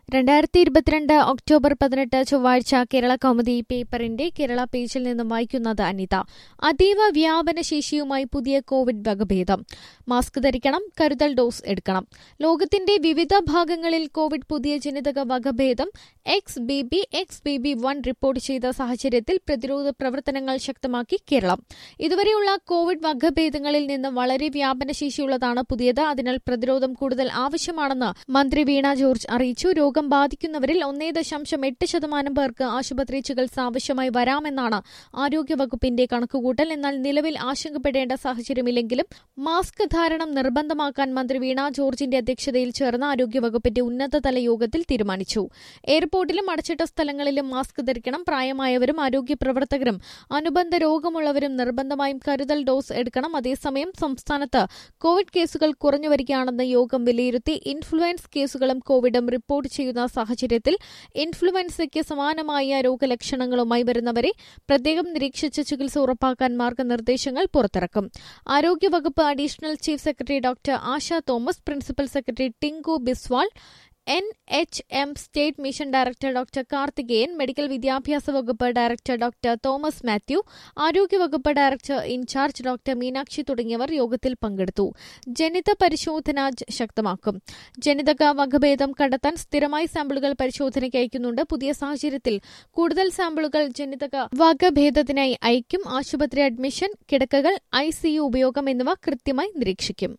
രണ്ടായിരത്തി ഇരുപത്തിരണ്ട് ഒക്ടോബർ പതിനെട്ട് ചൊവ്വാഴ്ച കേരള കൗമുദി പേപ്പറിന്റെ കേരള പേജിൽ നിന്നും വായിക്കുന്നത് അനിത അതീവ വ്യാപന ശേഷിയുമായി പുതിയ കോവിഡ് വകഭേദം മാസ്ക് ധരിക്കണം കരുതൽ ഡോസ് എടുക്കണം ലോകത്തിന്റെ വിവിധ ഭാഗങ്ങളിൽ കോവിഡ് പുതിയ ജനിതക വകഭേദം X B B X B B one report ചെയ്ത സാഹചര്യത്തിൽ പ്രതിരോധ പ്രവർത്തനങ്ങൾ ശക്തമാക്കി കേരളം ഇതുവരെയുള്ള കോവിഡ് വകഭേദങ്ങളിൽ നിന്ന് വളരെ വ്യാപനശേഷിയുള്ളതാണ് പുതിയത് അതിനാൽ പ്രതിരോധം കൂടുതൽ ആവശ്യമാണെന്ന് മന്ത്രി വീണ ജോർജ് അറിയിച്ചു രോഗം ബാധിക്കുന്നവരിൽ ഒന്നേ ദശാംശം എട്ട് ശതമാനം പേർക്ക് ആശുപത്രി ചികിത്സ ആവശ്യമായി വരാമെന്നാണ് ആരോഗ്യവകുപ്പിന്റെ കണക്കുകൂട്ടൽ എന്നാൽ നിലവിൽ ആശങ്കപ്പെടേണ്ട സാഹചര്യമില്ലെങ്കിലും മാസ്ക് ധാരണം നിർബന്ധമാക്കാൻ മന്ത്രി വീണ ജോർജിന്റെ അധ്യക്ഷതയിൽ ചേർന്ന ആരോഗ്യവകുപ്പിന്റെ ഉന്നതതല യോഗത്തിൽ തീരുമാനിച്ചു എയർപോർട്ടിലും അടച്ചിട്ട സ്ഥലങ്ങളിലും മാസ്ക് ധരിക്കണം പ്രായമായവരും ആരോഗ്യ പ്രവർത്തകരും അനുബന്ധ രോഗമുള്ളവരും നിർബന്ധമായും കരുതൽ ഡോസ് എടുക്കണം അതേസമയം സംസ്ഥാനത്ത് കോവിഡ് കേസുകൾ കുറഞ്ഞുവരികയാണെന്ന് യോഗം വിലയിരുത്തി ഇൻഫ്ലുവൻസ് കേസുകളും കോവിഡും റിപ്പോർട്ട് ചെയ്യുന്ന സാഹചര്യത്തിൽ ഇൻഫ്ലുവൻസയ്ക്ക് സമാനമായ രോഗലക്ഷണങ്ങളുമായി വരുന്നവരെ പ്രത്യേകം നിരീക്ഷിച്ച് ചികിത്സ ഉറപ്പാക്കാൻ മാർഗനിർദ്ദേശങ്ങൾ പുറത്തിറക്കും ആരോഗ്യവകുപ്പ് additional chief secretary doctor Asha Thomas principal secretary Tinku Biswal N H M state mission director doctor Karthikeyan medical വിദ്യാഭ്യാസ വകുപ്പ് ഡയറക്ടർ ഡോക്ടർ തോമസ് മാത്യു ആരോഗ്യവകുപ്പ് ഡയറക്ടർ ഇൻചാർജ് ഡോക്ടർ മീനാക്ഷി തുടങ്ങിയവർ യോഗത്തിൽ പങ്കെടുത്തു ജനിത പരിശോധന ജ- ശക്തമാക്കും ജനിതക വകഭേദം കണ്ടെത്താൻ സ്ഥിരമായി സാമ്പിളുകൾ പരിശോധനയ്ക്ക് അയക്കുന്നുണ്ട് പുതിയ സാഹചര്യത്തിൽ കൂടുതൽ സാമ്പിളുകൾ ജനിതക വകഭേദത്തിനായി അയക്കും ആശുപത്രി അഡ്മിഷൻ കിടക്കകൾ ഐസിയു ഉപയോഗം എന്നിവ കൃത്യമായി നിരീക്ഷിക്കും